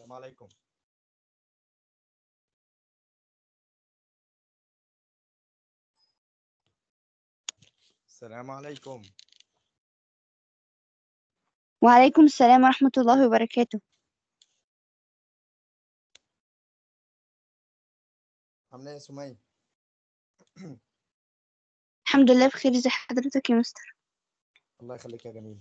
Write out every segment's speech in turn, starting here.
السلام عليكم السلام عليكم وعليكم السلام ورحمة الله وبركاته عامله ايه يا سمية الحمد لله بخير ازي حضرتك يا مستر الله يخليك يا جميل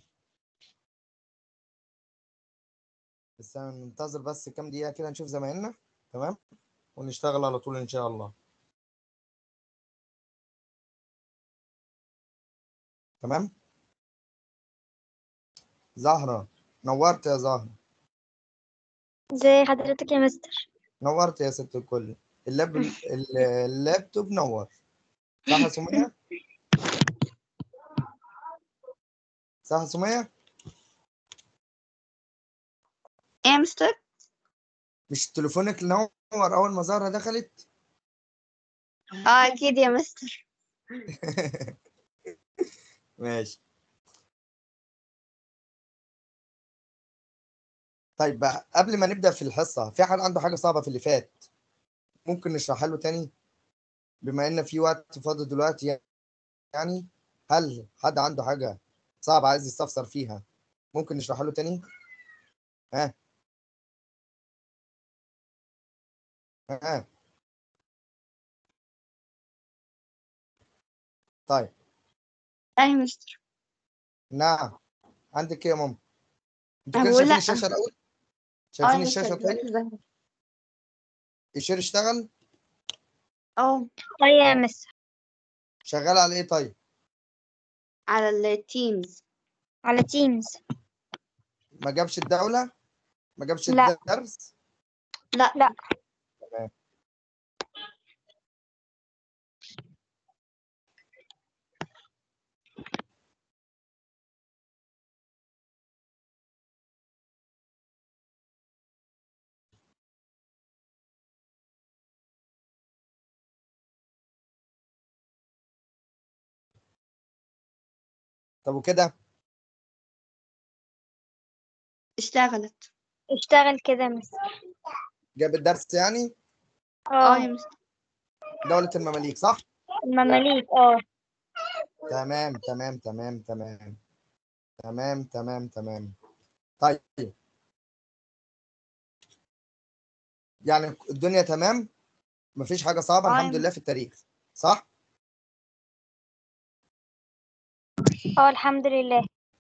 بس هننتظر بس كام دقيقة كده نشوف زمايلنا تمام ونشتغل على طول إن شاء الله تمام زهرة نورت يا زهرة ازي حضرتك يا مستر نورت يا ست الكل اللاب ال- اللابتوب نور صح يا سمية صح يا سمية ايه يا مستر مش تليفونك نور أول ما زهرة دخلت اه اكيد يا مستر ماشي طيب بقى قبل ما نبدأ في الحصة في حد عنده حاجة صعبة في اللي فات ممكن نشرحها له تاني بما إن في وقت فاضي دلوقتي يعني هل حد عنده حاجة صعبة عايز يستفسر فيها ممكن نشرحها له تاني ها ها طيب اه يا مستر نعم عندك ايه يا ماما انتوا أنا كده بقول شايفين لأ. الشاشة الأول اه يا شايفين مستر الشاشة طيب دلوقتي ظهرت. الشير اشتغل اه طيب يا مستر شغال على ايه طيب على التيمز على تيمز ما جابش الدولة ما جابش لا. الدرس لا لا تمام طب وكده اشتغلت اشتغل كده يا مستر جاب الدرس يعني اه يا اه مستر دولة المماليك صح المماليك اه تمام تمام تمام تمام تمام تمام تمام طيب يعني الدنيا تمام مفيش حاجة صعبة آه يا الحمد لله في التاريخ صح اه الحمد لله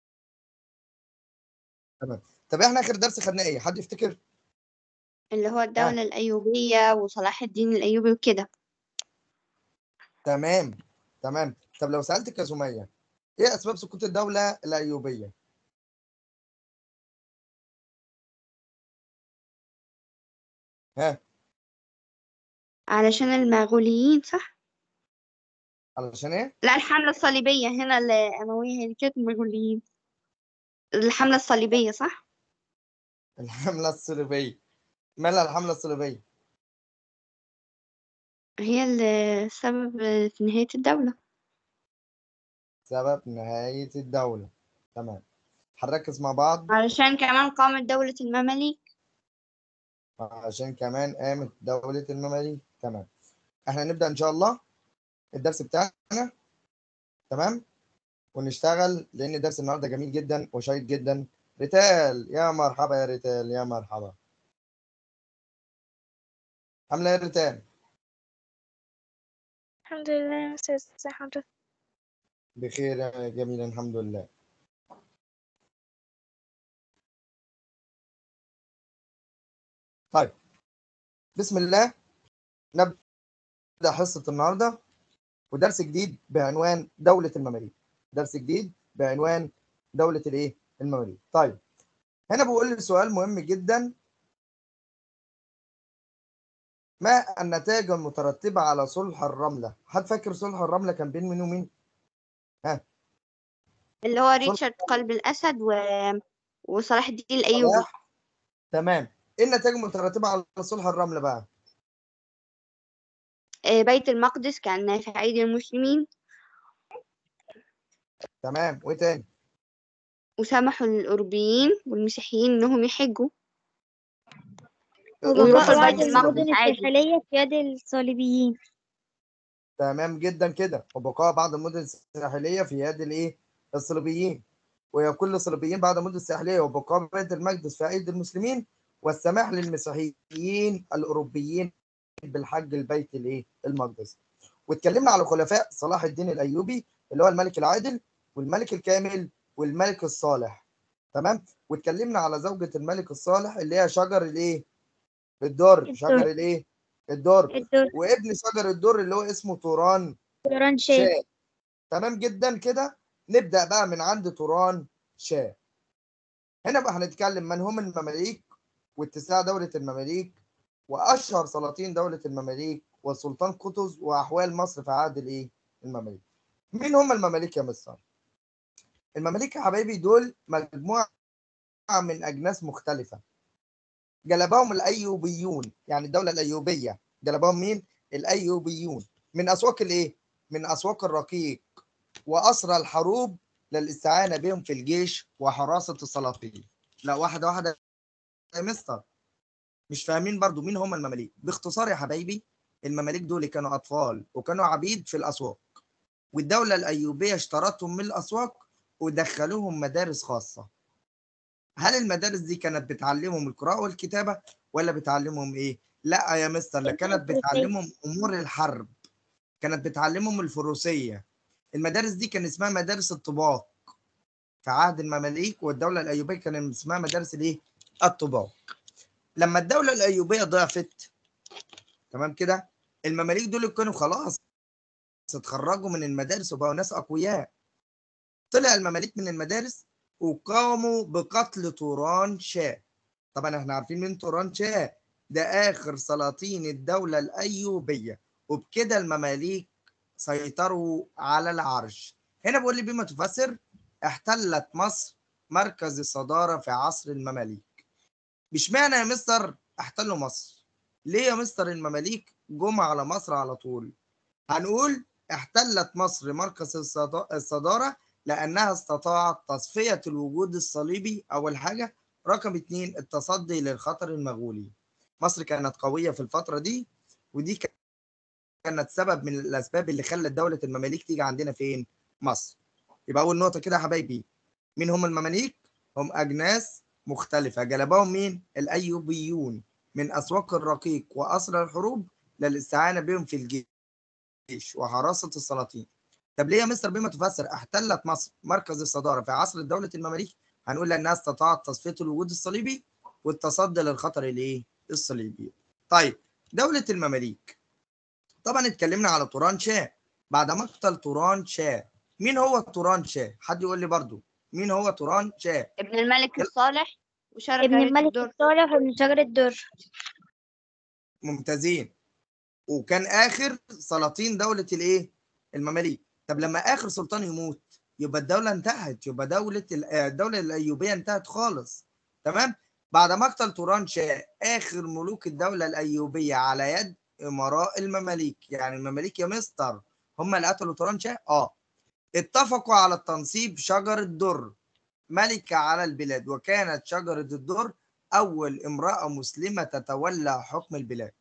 طب احنا آخر درس خدناه ايه حد يفتكر اللي هو الدولة الأيوبية وصلاح الدين الأيوبي وكده تمام تمام طب لو سألتك يا سمية ايه أسباب سقوط الدولة الأيوبية ها علشان المغوليين صح؟ علشان ايه لا الحملة الصليبية هنا الأموية هي اللي كانت المغوليين الحملة الصليبية صح؟ الحملة الصليبية مالها الحملة الصليبية هي السبب في نهاية الدولة سبب نهاية الدولة تمام هنركز مع بعض علشان كمان قامت دولة المماليك عشان كمان قامت دولة المماليك تمام احنا نبدأ ان شاء الله الدرس بتاعنا تمام ونشتغل لان درس النهارده جميل جدا وشيق جدا ريتال يا مرحبا يا ريتال يا مرحبا عامله ايه يا ريتال الحمد لله يا مستر ازي حضرتك بخير يا جميل الحمد لله طيب بسم الله نبدأ حصة النهارده ودرس جديد بعنوان دولة المماليك درس جديد بعنوان دولة الايه المماليك طيب هنا بقول لي سؤال مهم جدا ما النتائج المترتبة على صلح الرملة حد فاكر صلح الرملة كان بين مين ومين اللي هو ريتشارد قلب الأسد و... وصلاح الدين الأيوبي صلاح. تمام ايه النتائج المترتبة على صلح الرملة بقى آه، بيت المقدس كان في أيدي المسلمين تمام وايه تاني وسمحوا للأوروبيين والمسيحيين إنهم يحجوا ويروحوا وبقاء لبيت بعض المقدس المدن عادي. الساحلية في يد الصليبيين تمام جدا كده وبقاء بعض المدن الساحليه في يد الايه الصليبيين ويقول للصليبيين بعض المدن الساحليه وبقاء بيت المقدس في ايدي المسلمين والسماح للمسيحيين الاوروبيين بالحج البيت الايه المقدس واتكلمنا على خلفاء صلاح الدين الايوبي اللي هو الملك العادل والملك الكامل والملك الصالح تمام واتكلمنا على زوجة الملك الصالح اللي هي شجر الايه الدر الدر. شجر الايه الدر الدور وابن شجر الدر اللي هو اسمه توران دوران شاه شاه تمام جدا كده نبدأ بقى من عند توران شاه هنا بقى هنتكلم من هم المماليك واتساع دولة المماليك وأشهر سلاطين دولة المماليك والسلطان قطز وأحوال مصر في عهد الإيه؟ المماليك. مين هم المماليك يا مستر؟ المماليك يا حبايبي دول مجموعة من أجناس مختلفة. جلبهم الأيوبيون يعني الدولة الأيوبية جلبهم مين؟ الأيوبيون من أسواق الإيه؟ من أسواق الرقيق وأسرى الحروب للاستعانة بهم في الجيش وحراسة السلاطين. لا واحدة واحدة يا مستر مش فاهمين برضو مين هم المماليك باختصار يا حبايبي المماليك دول كانوا أطفال وكانوا عبيد في الأسواق والدولة الأيوبية اشترتهم من الأسواق ودخلوهم مدارس خاصة هل المدارس دي كانت بتعلمهم القراءة والكتابة ولا بتعلمهم إيه؟ لا يا مستر لا كانت بتعلمهم أمور الحرب كانت بتعلمهم الفروسية المدارس دي كان اسمها مدارس الطباق في عهد المماليك والدولة الأيوبية كان اسمها مدارس الإيه؟ الطباق لما الدولة الأيوبية ضعفت تمام كده المماليك دول كانوا خلاص اتخرجوا من المدارس وبقوا ناس أقوياء طلع المماليك من المدارس وقاموا بقتل توران شاه طبعا احنا عارفين مين توران شاه ده آخر سلاطين الدولة الأيوبية وبكده المماليك سيطروا على العرش هنا بقول لي بما تفسر احتلت مصر مركز الصدارة في عصر المماليك مش معنى يا مستر احتلوا مصر ليه يا مستر المماليك جم على مصر على طول هنقول احتلت مصر مركز الصدا- الصدارة لأنها استطاعت تصفية الوجود الصليبي أول حاجة رقم اتنين التصدي للخطر المغولي مصر كانت قوية في الفترة دي ودي كانت سبب من الأسباب اللي خلت دولة المماليك تيجي عندنا فين مصر يبقى أول نقطة كده يا حبايبي مين هم المماليك هم أجناس مختلفة جلبهم مين الأيوبيون من أسواق الرقيق وأسرى الحروب للاستعانة بهم في الجيش وحراسة السلاطين طب ليه يا مستر بما تفسر احتلت مصر مركز الصدارة في عصر دولة المماليك هنقول لأنها استطاعت تصفية الوجود الصليبي والتصدي للخطر الايه الصليبي طيب دولة المماليك طبعا اتكلمنا على توران شاه بعد مقتل توران شاه مين هو توران شاه حد يقول لي برضو مين هو توران شاه ابن الملك الصالح وشارك ابن عائلة الملك الدر الصالح وابن شجر الدر ممتازين وكان اخر سلاطين دوله الايه المماليك طب لما اخر سلطان يموت يبقى الدوله انتهت يبقى دوله ال- آه، الدوله الايوبيه انتهت خالص تمام بعد مقتل توران شاه اخر ملوك الدوله الايوبيه على يد امراء المماليك يعني المماليك يا مستر هم اللي قتلوا توران شاه اه اتفقوا على التنصيب شجر الدر ملكة على البلاد وكانت شجرة الدر أول امرأة مسلمة تتولى حكم البلاد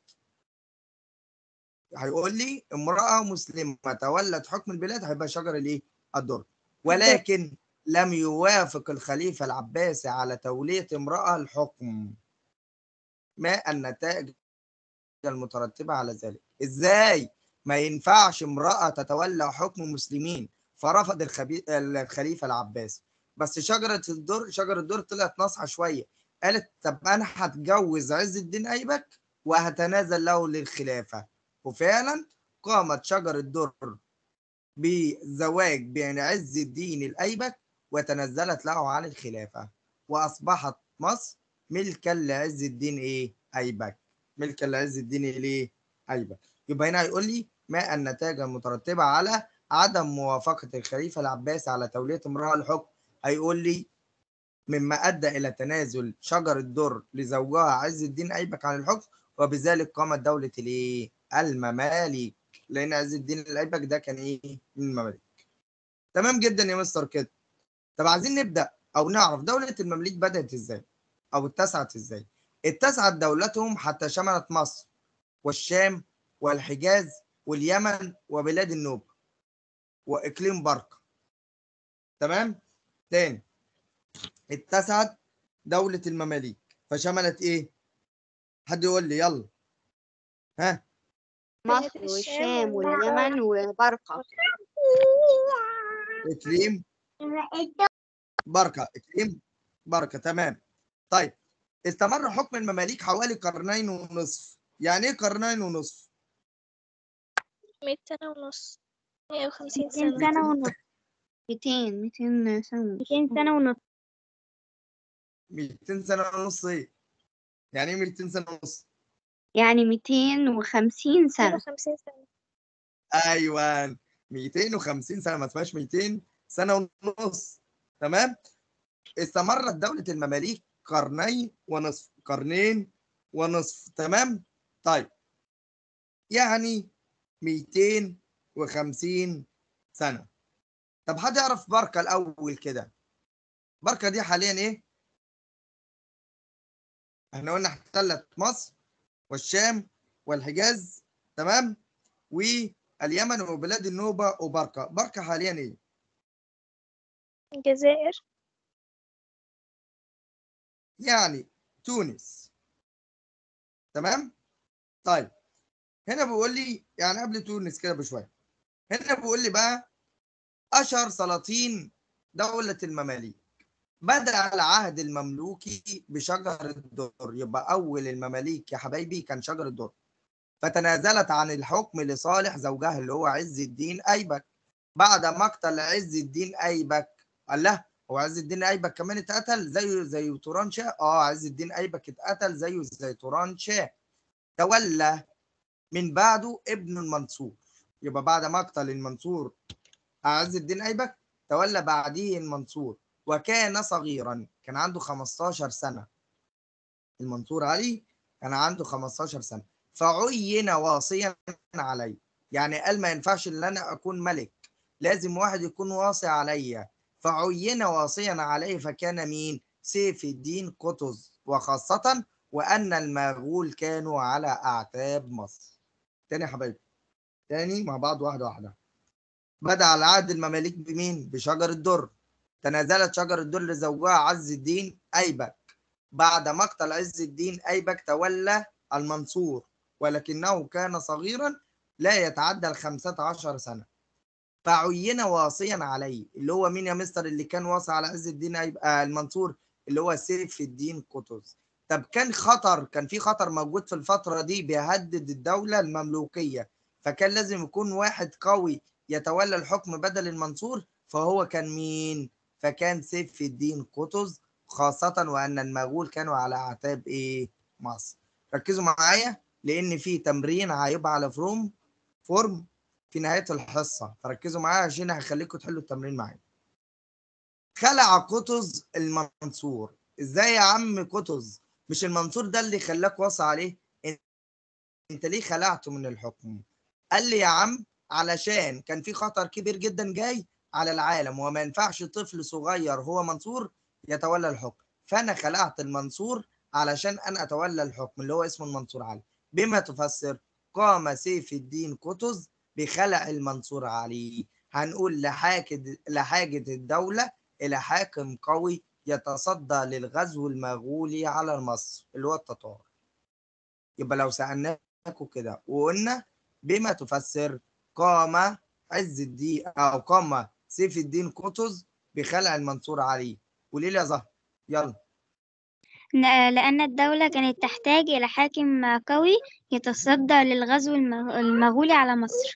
هيقول لي امرأة مسلمة تولت حكم البلاد هيبقى شجر الايه؟ الدر ولكن لم يوافق الخليفة العباسي على تولية امرأة الحكم ما النتائج المترتبة على ذلك ازاي ما ينفعش امرأة تتولى حكم مسلمين فرفض الخبي... الخليفة العباسي بس شجرة الدر شجرة الدر طلعت ناصحة شوية قالت طب أنا هتجوز عز الدين أيبك وهتنازل له للخلافة وفعلا قامت شجرة الدر بزواج بين عز الدين الأيبك وتنزلت له عن الخلافة وأصبحت مصر ملكا لعز الدين إيه أيبك ملكا لعز الدين إيه أيبك يبقى هنا هيقول لي ما النتائج المترتبة على عدم موافقة الخليفة العباسي على تولية امرأة الحكم هيقول لي مما أدى إلى تنازل شجر الدر لزوجها عز الدين أيبك عن الحكم وبذلك قامت دولة الإيه؟ المماليك لأن عز الدين الأيبك ده كان إيه؟ من المماليك تمام جدا يا مستر كده طب عايزين نبدأ أو نعرف دولة المماليك بدأت إزاي أو اتسعت إزاي اتسعت دولتهم حتى شملت مصر والشام والحجاز واليمن وبلاد النوبة وإقليم برقة تمام تاني اتسعت دولة المماليك فشملت إيه حد يقول لي يلا ها مصر بلاد الشام والشام واليمن. واليمن وبرقة إقليم بركة إقليم بركة تمام طيب استمر حكم المماليك حوالي قرنين ونصف يعني إيه قرنين ونصف 100 سنة ونص 150 200 سنة سنة ونص 200 200 سنة 200 سنة ونص 200 سنة ونص إيه يعني إيه 200 سنة ونص يعني 250 سنة 150 سنة ايوه 250 سنه ما اسمهاش 200 سنه ونص تمام استمرت دوله المماليك قرنين ونصف قرنين ونصف تمام طيب يعني 250 سنه طب حد يعرف بركه الاول كده بركه دي حاليا ايه احنا قلنا احتلت مصر والشام والحجاز تمام واليمن وبلاد النوبة وبركة بركة حاليا ايه الجزائر يعني تونس تمام طيب هنا بيقول لي يعني قبل تونس كده بشوية هنا بيقول لي بقى أشهر سلاطين دولة المماليك بدأ العهد المملوكي بشجر الدر يبقى أول المماليك يا حبايبي كان شجر الدر فتنازلت عن الحكم لصالح زوجها اللي هو عز الدين أيبك بعد مقتل عز الدين أيبك قال له هو عز الدين أيبك كمان اتقتل زيه زي توران شاه اه عز الدين أيبك اتقتل زيه زي توران شاه تولى من بعده ابن المنصور يبقى بعد مقتل المنصور عز الدين أيبك تولى بعديه المنصور وكان صغيرا كان عنده 15 سنة المنصور علي كان عنده 15 سنة فعين واصيا علي يعني قال ما ينفعش ان انا اكون ملك لازم واحد يكون واصي عليا فعين واصيا عليه فكان مين سيف الدين قطز وخاصة وأن المغول كانوا على أعتاب مصر تاني يا حبايبي تاني مع بعض واحدة واحدة بدأ العهد المماليك بمين بشجر الدر تنازلت شجر الدر لزوجها عز الدين أيبك بعد مقتل عز الدين أيبك تولى المنصور ولكنه كان صغيرا لا يتعدى الخمسة عشر سنة فعين واصيا عليه اللي هو مين يا مستر اللي كان واصي على عز الدين أيبك آه المنصور اللي هو سيف الدين قطز طب كان خطر كان في خطر موجود في الفترة دي بيهدد الدولة المملوكية فكان لازم يكون واحد قوي يتولى الحكم بدل المنصور فهو كان مين فكان سيف الدين قطز خاصة وأن المغول كانوا على أعتاب إيه مصر ركزوا معايا لأن في تمرين هيبقى على فروم فورم في نهاية الحصة فركزوا معايا عشان هخليكم تحلوا التمرين معايا خلع قطز المنصور ازاي يا عم قطز مش المنصور ده اللي خلاك واصي عليه انت ليه خلعته من الحكم قال لي يا عم علشان كان في خطر كبير جدا جاي على العالم وما ينفعش طفل صغير هو منصور يتولى الحكم فانا خلعت المنصور علشان انا اتولى الحكم اللي هو اسمه المنصور علي بما تفسر قام سيف الدين قطز بخلع المنصور علي هنقول لحاجة لحاجة الدولة إلى حاكم قوي يتصدى للغزو المغولي على مصر اللي هو التتار يبقى لو سألناكم كده وقلنا بما تفسر قام عز الدين أو قام سيف الدين قطز بخلع المنصور علي قولي لي يا زهر يلا ل- لأن الدولة كانت تحتاج إلى حاكم قوي يتصدى للغزو المغ- المغولي على مصر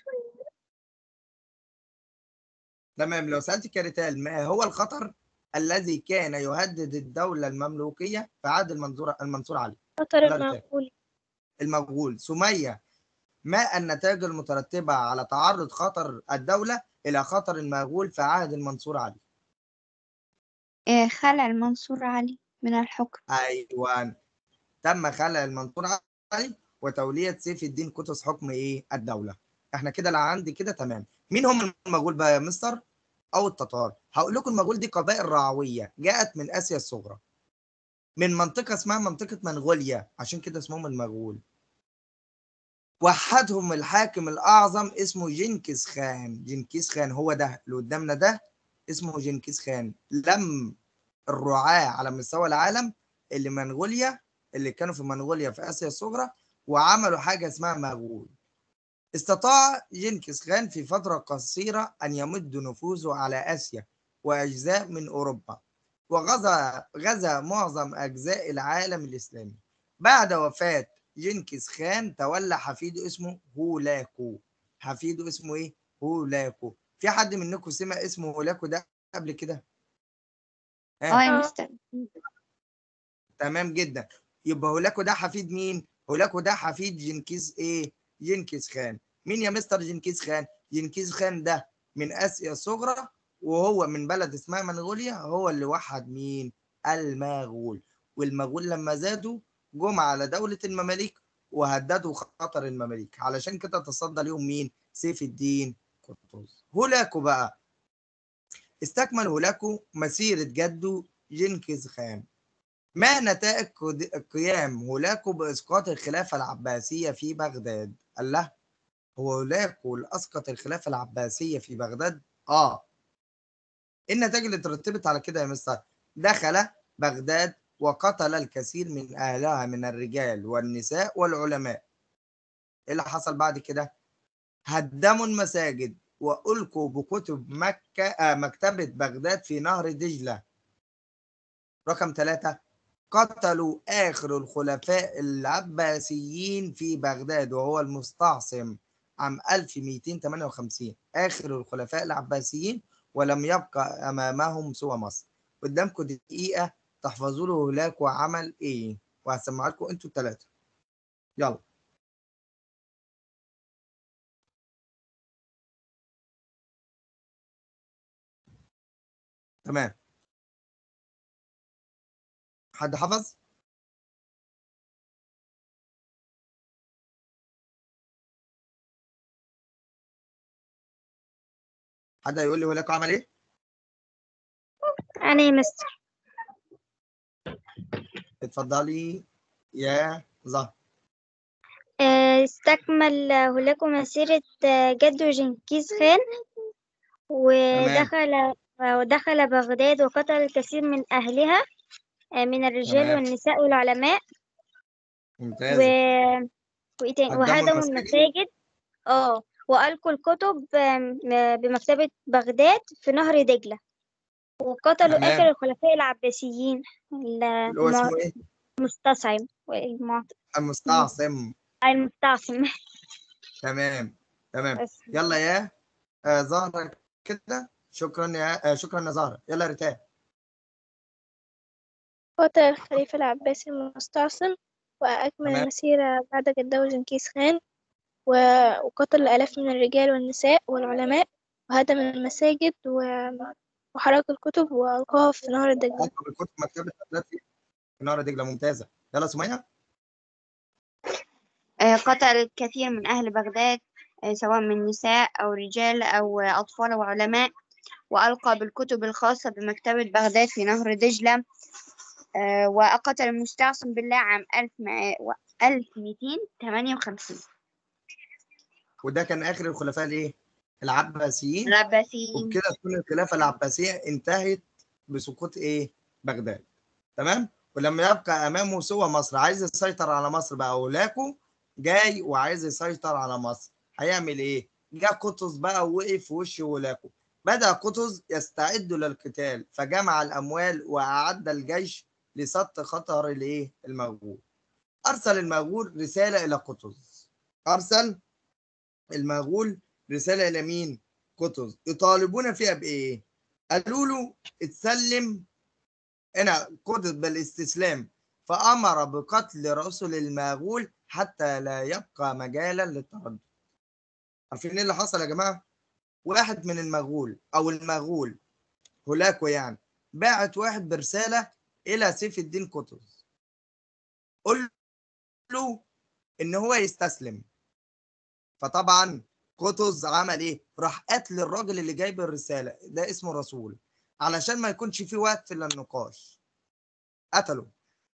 تمام لو سألت كاريتال ما هو الخطر الذي كان يهدد الدولة المملوكية في عهد المنصور المنصور علي خطر لا، لا. المغول المغول سمية ما النتائج المترتبة على تعرض خطر الدولة إلى خطر المغول في عهد المنصور علي إيه، خلع المنصور علي من الحكم أيوان تم خلع المنصور علي وتولية سيف الدين قطز حكم إيه الدولة إحنا كده لا عندي كده تمام مين هم المغول بقى يا مستر أو التتار هقول لكم المغول دي قبائل رعوية جاءت من آسيا الصغرى من منطقة اسمها منطقة منغوليا عشان كده اسمهم المغول وحدهم الحاكم الأعظم اسمه جنكيز خان جنكيز خان هو ده اللي قدامنا ده اسمه جنكيز خان لم الرعاة على مستوى العالم اللي منغوليا اللي كانوا في منغوليا في آسيا الصغرى وعملوا حاجة اسمها مغول استطاع جنكيز خان في فترة قصيرة أن يمد نفوذه على آسيا وأجزاء من أوروبا وغزا غزا معظم أجزاء العالم الإسلامي بعد وفاة جنكيز خان تولى حفيده اسمه هولاكو حفيده اسمه إيه؟ هولاكو في حد منكم سمع اسمه هولاكو ده قبل كده؟ ها؟ اه يا آه. مستر تمام جدا يبقى هولاكو ده حفيد مين؟ هولاكو ده حفيد جنكيز ايه؟ جنكيز خان مين يا مستر جنكيز خان؟ جنكيز خان ده من اسيا الصغرى وهو من بلد اسمها منغوليا هو اللي وحد مين؟ المغول والمغول لما زادوا جم على دولة المماليك وهددوا خطر المماليك علشان كده تصدى ليهم مين؟ سيف الدين قطز هولاكو بقى استكمل هولاكو مسيرة جده جنكيز خان ما نتائج قد- قيام هولاكو بإسقاط الخلافة العباسية في بغداد؟ قال له هو هولاكو اللي أسقط الخلافة العباسية في بغداد؟ آه إيه النتائج اللي ترتبت على كده يا مستر؟ دخل بغداد وقتل الكثير من أهلها من الرجال والنساء والعلماء إيه اللي حصل بعد كده؟ هدموا المساجد وألقوا بكتب مكة آه مكتبة بغداد في نهر دجلة رقم ثلاثة قتلوا آخر الخلفاء العباسيين في بغداد وهو المستعصم عام 1258 آخر الخلفاء العباسيين ولم يبقى أمامهم سوى مصر قدامكم دقيقة تحفظوا له هناك وعمل إيه وهسمع لكم أنتوا الثلاثة يلا تمام حد حفظ؟ حد هيقول لي هناك عمل ايه؟ أنا يا مستر اتفضلي يا زهر آه، استكمل هولاكو مسيرة آه، جده جنكيز خان ودخل ودخل بغداد وقتل الكثير من أهلها آه، من الرجال تمام. والنساء والعلماء و... ممتاز وإيه تاني؟ هدموا وهدموا المساجد. المساجد اه وألقوا الكتب آم، آه، بمكتبة بغداد في نهر دجلة وقتلوا تمام. آخر الخلفاء العباسيين اللي هو اسمه ايه؟ المستعصم والمعت- المستعصم المستعصم تمام تمام بس. يلا يا آه زهرة كده شكرا يا آه شكرا يا زهرة يلا ريتان قتل الخليفة العباسي المستعصم وأكمل تمام. المسيرة بعد جده جنكيز خان و- وقتل الآلاف من الرجال والنساء والعلماء وهدم المساجد و- وحرق الكتب وألقاها في نهر الدجلة ألقى بالكتب مكتبة بغداد في نهر دجلة ممتازة يلا سمية آه، قتل الكثير من أهل بغداد آه، سواء من نساء أو رجال أو آه، أطفال وعلماء وألقى بالكتب الخاصة بمكتبة بغداد في نهر دجلة آه، وقتل المستعصم بالله عام 1258 وده كان آخر الخلفاء الايه؟ العباسيين العباسيين وبكده تكون الخلافة العباسية انتهت بسقوط ايه؟ بغداد تمام؟ ولما يبقى أمامه سوى مصر عايز يسيطر على مصر بقى ولاكو جاي وعايز يسيطر على مصر هيعمل ايه؟ جاء قطز بقى ووقف في وش ولاكو بدأ قطز يستعد للقتال فجمع الأموال وأعد الجيش لسد خطر الايه؟ المغول أرسل المغول رسالة إلى قطز أرسل المغول رسالة إلى مين؟ قطز يطالبون فيها بإيه؟ قالوا له اتسلم هنا قطز بالاستسلام فأمر بقتل رسل المغول حتى لا يبقى مجالا للتردد. عارفين إيه اللي حصل يا جماعة؟ واحد من المغول أو المغول هولاكو يعني باعت واحد برسالة إلى سيف الدين قطز. قل له إن هو يستسلم. فطبعا قطز عمل ايه؟ راح قتل الراجل اللي جايب الرساله ده اسمه رسول علشان ما يكونش في وقت للنقاش قتله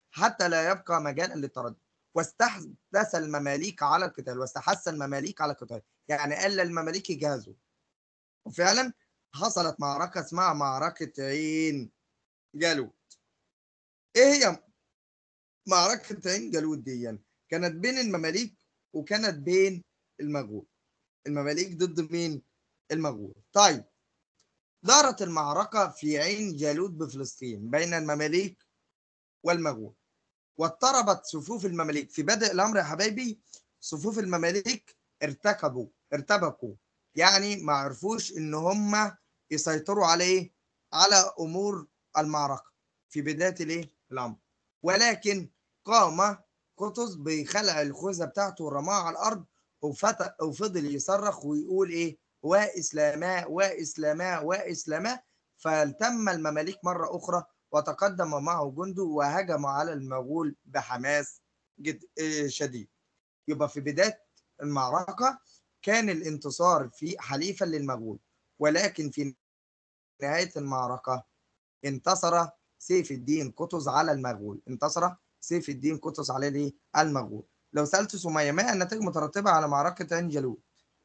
حتى لا يبقى مجالا للتردد واستحدث المماليك على القتال واستحث المماليك على القتال يعني قال المماليك يجهزوا وفعلا حصلت معركة اسمها معركة عين جالوت ايه هي معركة عين جالوت دي كانت بين المماليك وكانت بين المغول المماليك ضد مين المغول طيب دارت المعركة في عين جالوت بفلسطين بين المماليك والمغول واضطربت صفوف المماليك في بدء الأمر يا حبايبي صفوف المماليك ارتكبوا ارتبكوا يعني ما عرفوش ان هم يسيطروا على ايه على امور المعركه في بدايه الايه الامر ولكن قام قطز بخلع الخوذه بتاعته ورماها على الارض وفت... وفضل يصرخ ويقول ايه واسلاما واسلاما واسلاما فالتم المماليك مره اخرى وتقدم معه جنده وهجم على المغول بحماس جد... إيه شديد يبقى في بدايه المعركه كان الانتصار في حليفا للمغول ولكن في نهاية المعركة انتصر سيف الدين قطز على المغول انتصر سيف الدين قطز على الايه المغول لو سألت سمية ما النتائج المترتبة على معركة عين جالوت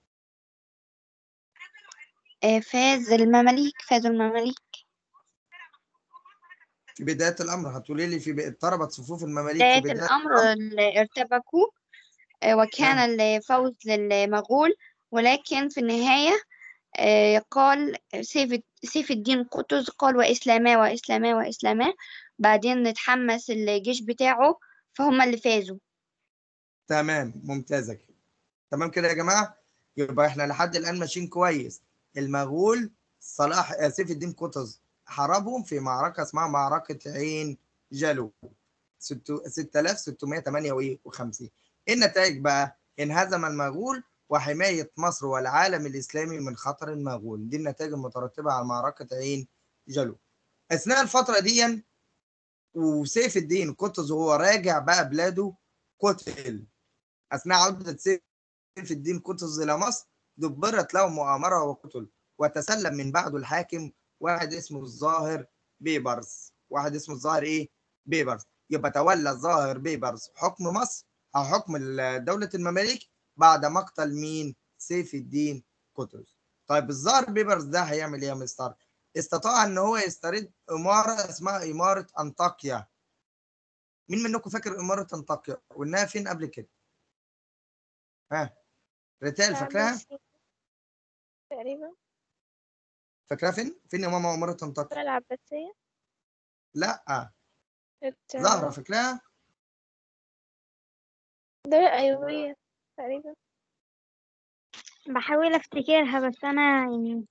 آه، فاز المماليك فازوا المماليك في بداية الأمر هتقولي لي في ب- اضطربت صفوف المماليك بداية في بداية الأمر اللي ارتبكوا آه، وكان الفوز للمغول ولكن في النهاية آه، قال سيف سيف الدين قطز قال وإسلاما وإسلاما وإسلاما بعدين اتحمس الجيش بتاعه فهم اللي فازوا تمام ممتازة كده تمام كده يا جماعة يبقى احنا لحد الآن ماشيين كويس المغول صلاح آه، سيف الدين قطز حاربهم في معركة اسمها معركة عين جالوت 6658 ايه النتائج بقى؟ انهزم المغول وحماية مصر والعالم الإسلامي من خطر المغول دي النتائج المترتبة على معركة عين جالوت أثناء الفترة دي وسيف الدين قطز وهو راجع بقى بلاده قتل أثناء عودة سيف الدين قطز إلى مصر دبرت له مؤامرة وقتل وتسلم من بعده الحاكم واحد اسمه الظاهر بيبرس واحد اسمه الظاهر إيه؟ بيبرس يبقى تولى الظاهر بيبرس حكم مصر أو حكم ال- دولة المماليك بعد مقتل مين؟ سيف الدين قطز طيب الظاهر بيبرس ده هيعمل إيه يا مستر؟ استطاع ان هو يسترد اماره اسمها اماره انطاكيا مين منكم فاكر اماره انطاكيا قلناها فين قبل كده ها ريتال فاكراها العباسية تقريبا فاكراها فين فين يا ماما اماره انطاكيا العباسية لا كانت زهره فاكراها دولة أيوبية تقريبا بحاول افتكرها بس انا يعني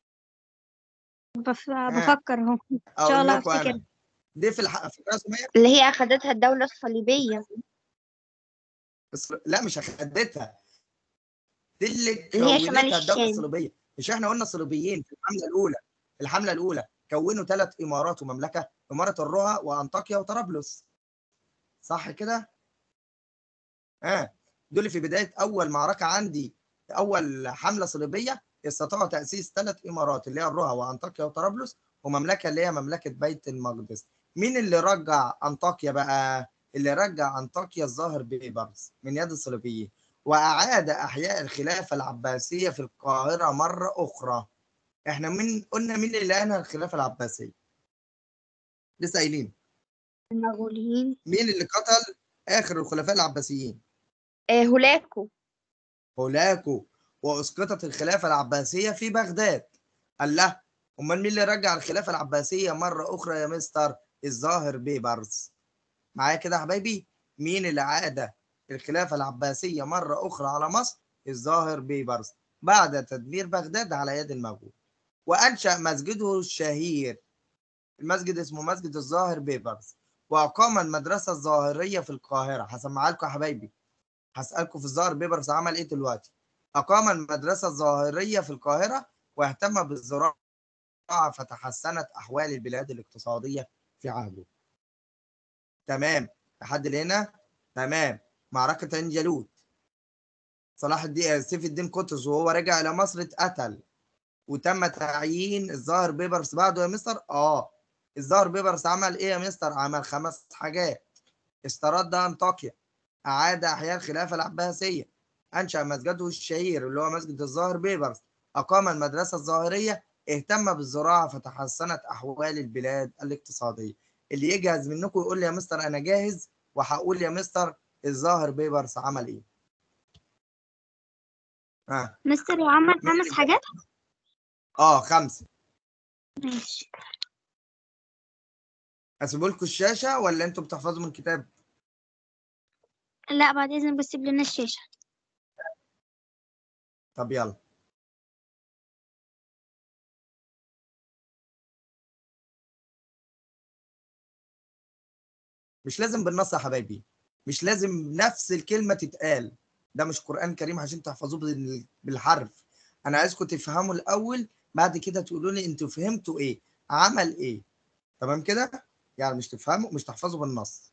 بف... بفكر اهو ان شاء اقول الله لكم افتكر انا دي في الحق فاكراها سمية اللي هي أخدتها الدولة الصليبية بس لا مش اخدتها دي اللي اللي هي شمال كونتها الدوله الشام. الصليبيه مش احنا قلنا الصليبيين في الحمله الاولى الحمله الاولى كونوا ثلاث امارات ومملكه اماره الرها وانطاكيا وطرابلس صح كده اه دول في بدايه اول معركه عندي اول حمله صليبيه استطاعوا تاسيس ثلاث امارات اللي هي الرها وانطاكيا وطرابلس ومملكه اللي هي مملكه بيت المقدس مين اللي رجع انطاكيا بقى اللي رجع انطاكيا الظاهر بيبرس من يد الصليبيين واعاد احياء الخلافه العباسيه في القاهره مره اخرى احنا من قلنا مين اللي انهى الخلافه العباسيه لسه قايلين المغوليين مين اللي قتل اخر الخلفاء العباسيين آه، هولاكو هولاكو واسقطت الخلافه العباسيه في بغداد قال له امال مين اللي رجع الخلافه العباسيه مره اخرى يا مستر الظاهر بيبرس معايا كده يا حبايبي مين اللي عاد الخلافه العباسيه مره اخرى على مصر الظاهر بيبرس بعد تدمير بغداد على يد المغول وانشا مسجده الشهير المسجد اسمه مسجد الظاهر بيبرس واقام المدرسه الظاهريه في القاهره هسمعها لكم يا حبايبي هسالكم في الظاهر بيبرس عمل ايه دلوقتي اقام المدرسه الظاهريه في القاهره واهتم بالزراعه فتحسنت احوال البلاد الاقتصاديه في عهده تمام لحد هنا تمام معركه عين جالوت صلاح الدين سيف الدين قطز وهو راجع الى مصر اتقتل وتم تعيين الظاهر بيبرس بعده يا مستر اه الظاهر بيبرس عمل ايه يا مستر عمل خمس حاجات استرد أنطاكيا أعاد أحياء الخلافة العباسية أنشأ مسجده الشهير اللي هو مسجد الظاهر بيبرس أقام المدرسة الظاهرية اهتم بالزراعة فتحسنت أحوال البلاد الاقتصادية اللي يجهز منكم يقول لي يا مستر أنا جاهز وهقول يا مستر الظاهر بيبرس عمل إيه آه. مستر وعمل خمس حاجات آه خمسة ماشي أسيب لكم الشاشة ولا أنتوا بتحفظوا من الكتاب؟ لا بعد إذنك بس سيب لنا الشاشة طب يلا مش لازم بالنص يا حبايبي مش لازم نفس الكلمة تتقال ده مش قرآن كريم عشان تحفظوه بال- بالحرف أنا عايزكم تفهموا الأول بعد كده تقولوا لي أنتوا فهمتوا إيه عمل إيه تمام كده يعني مش تفهموا مش تحفظوا بالنص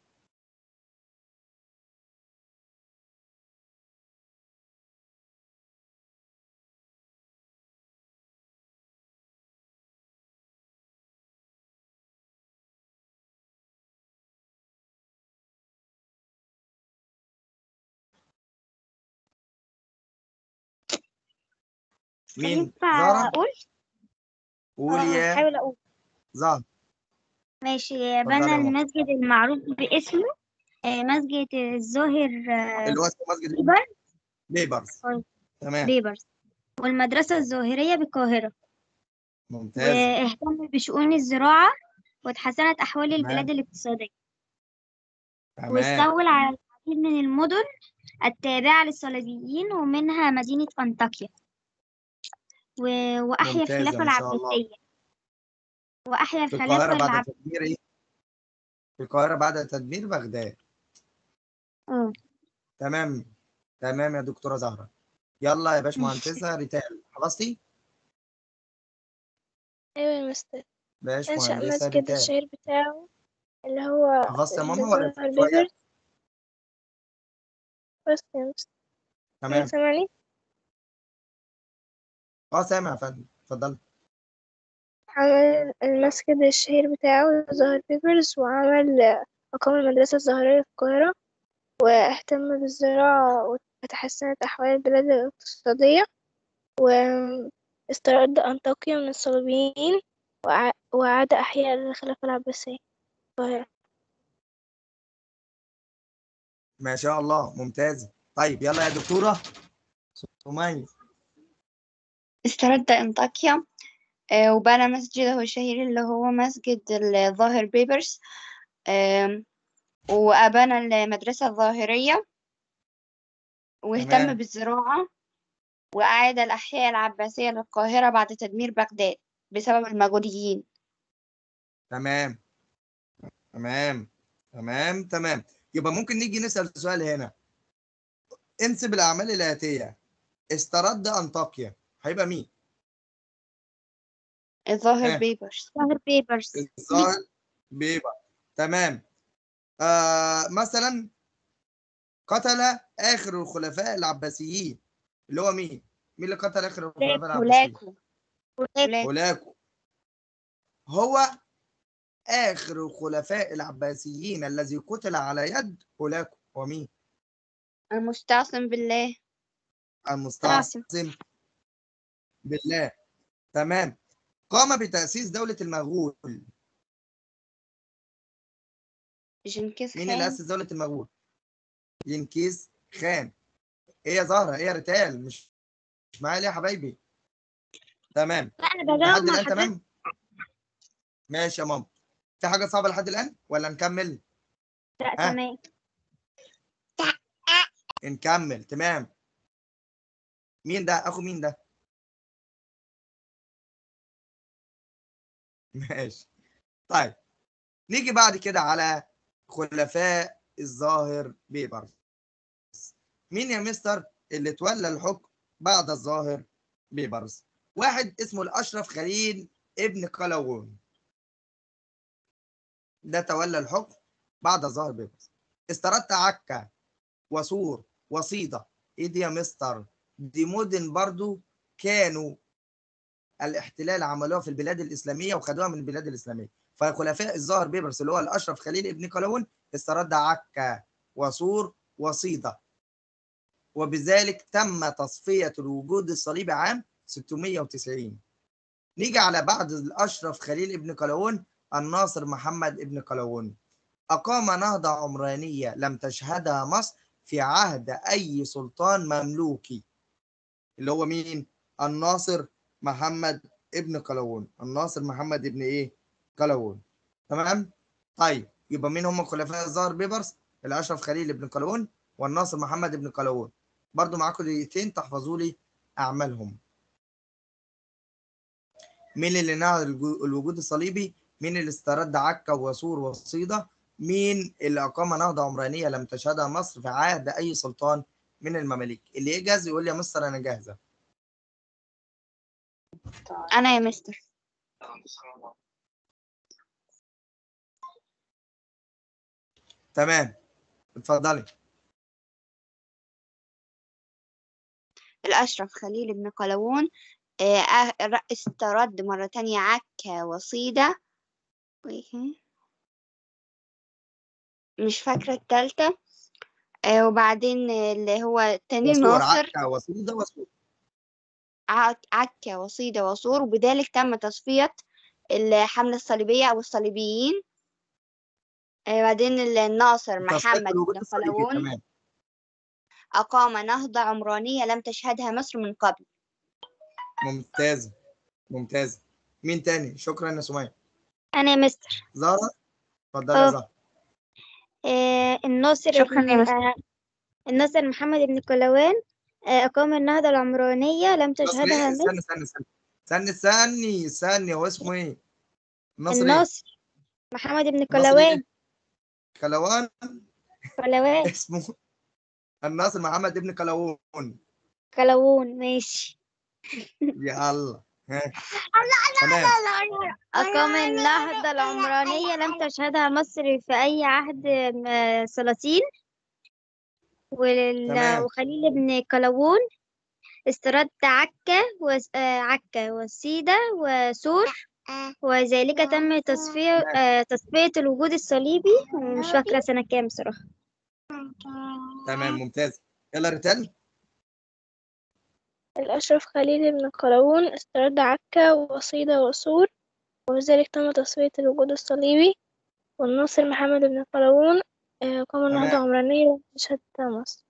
مين ينفع زهرة أقول؟ قول آه، يا هحاول أقول زهرة ماشي اتفضلي بنى يا ماما. المسجد المعروف باسمه آه، مسجد الظاهر آه، اللي هو اسمه مسجد بيبر بيبرز طيب. تمام بيبرز والمدرسة الظاهرية بالقاهرة ممتاز واهتم بشؤون الزراعة وتحسنت أحوال تمام. البلاد الاقتصادية تمام واستولى على العديد من المدن التابعة للصليبيين ومنها مدينة أنطاكيا و- وأحيا ممتازة الخلافة ما شاء الله. العباسية وأحيا في الخلافة القاهرة بعد العباسية تدمير ايه؟ في القاهرة بعد تدمير بغداد اه تمام تمام يا دكتورة زهرة يلا يا باشمهندسة ريتال خلصتي؟ أيوة يا مستر أنشأ باشمهندسة مسجد ريتال الشهير بتاعه اللي هو حفظت يا ماما اللي ولا ظهر شوية؟ بيبرز بس يا مستر تمام سامعني اه سامع يا فندم اتفضل عمل المسجد الشهير بتاعه ظهر بيبرز وعمل أقام المدرسة الزهرية في القاهرة واهتم بالزراعة وتحسنت أحوال البلاد الاقتصادية واسترد أنطاكيا من الصليبيين وع- وأعاد إحياء الخلافة العباسية في القاهرة ما شاء الله ممتازة طيب يلا يا دكتورة سمية استرد أنطاكيا آه، وبنى مسجده الشهير اللي هو مسجد الظاهر بيبرس آم، وأبنى المدرسة الظاهرية واهتم تمام. بالزراعة وأعاد الأحياء العباسية للقاهرة بعد تدمير بغداد بسبب المغوليين تمام تمام تمام تمام يبقى ممكن نيجي نسأل سؤال هنا انسب الأعمال الآتية استرد أنطاكيا هيبقى مين؟ الظاهر آه. بيبرس ظهر بيبرز الظاهر بيبقى تمام آه مثلا قتل آخر الخلفاء العباسيين اللي هو مين؟ مين اللي قتل آخر الخلفاء العباسيين؟ هولاكو هولاكو هولاكو هو آخر الخلفاء العباسيين الذي قتل على يد هولاكو هو مين؟ المستعصم بالله المستعصم بالله تمام قام بتأسيس دولة المغول جنكيز مين اللي خان أسس دولة المغول؟ ينكيز خان ايه يا زهرة ايه يا ريتال مش مش معايا ليه يا حبايبي تمام لا أنا لحد بجاوب مع الآن حضرتك تمام ماشي يا ماما في حاجة صعبة لحد الآن ولا نكمل؟ لا ها؟ تمام نكمل تمام مين ده اخو مين ده ماشي طيب نيجي بعد كده على خلفاء الظاهر بيبرز مين يا مستر اللي تولى الحكم بعد الظاهر بيبرز واحد اسمه الاشرف خليل ابن قلاوون ده تولى الحكم بعد الظاهر بيبرز استردت عكا وسور وصيدة ايه دي يا مستر دي مدن برضو كانوا الاحتلال عملوها في البلاد الاسلاميه وخدوها من البلاد الاسلاميه فخلفاء الظاهر بيبرس اللي هو الاشرف خليل ابن قلاوون استرد عكا وصور وصيدا وبذلك تم تصفيه الوجود الصليبي عام 690 نيجي على بعد الاشرف خليل ابن قلاوون الناصر محمد ابن قلاوون اقام نهضه عمرانيه لم تشهدها مصر في عهد اي سلطان مملوكي اللي هو مين الناصر محمد ابن قلاوون الناصر محمد ابن ايه قلاوون تمام طيب يبقى مين هم خلفاء الظاهر بيبرس الاشرف خليل ابن قلاوون والناصر محمد ابن قلاوون برضو معاكم دقيقتين تحفظوا لي اعمالهم مين اللي نهى الجو- الوجود الصليبي مين اللي استرد عكا وسور وصيدا مين اللي اقام نهضه عمرانيه لم تشهدها مصر في عهد اي سلطان من المماليك اللي يجهز يقول لي يا مستر انا جاهزه أنا يا مستر تمام اتفضلي الأشرف خليل بن قلاوون آه، آه، ر- استرد مرة تانية عكا وصيدا وإيه؟ مش فاكرة التالتة آه، وبعدين اللي هو التاني وسور ناصر عكا وصيدا وسور عك- عكا وصيدا وصور وبذلك تم تصفية الحملة الصليبية أو الصليبيين آه، بعدين الناصر تصفية محمد الوجود بن الصليبي قلاوون تمام أقام نهضة عمرانية لم تشهدها مصر من قبل ممتازه ممتازه مين تاني شكرا يا سمية أنا يا مستر زهرة اتفضلي يا اه. زهرة آه الناصر شكراً ابن- يا مستر. آه الناصر محمد بن قلاوان آه أقام النهضة العمرانية لم نصر تشهدها ايه مصر استنى استنى استنى استنى استني استني هو اسمه ايه؟ نصر ايه؟ الناصر محمد بن نصر قلاوان ايه؟ كلوان قلاوان اسمه الناصر محمد ابن كلاوون قلاوون ماشي يا الله ها تمام أقام النهضة العمرانية لم تشهدها مصر في أي عهد م- سلاطين وال- تمام. وخليل بن قلاوون استرد عكا وس- آه، عكا وسيدة وسور وذلك تم تصفية آه، تصفية الوجود الصليبي مش فاكرة سنة كام صراحة تمام ممتاز يلا ريتال الأشرف خليل بن قلاوون استرد عكا وصيدا وصور وبذلك تم تصفية الوجود الصليبي والناصر محمد بن قلاوون آه، قام تمام. نهضة عمرانية تشهد مصر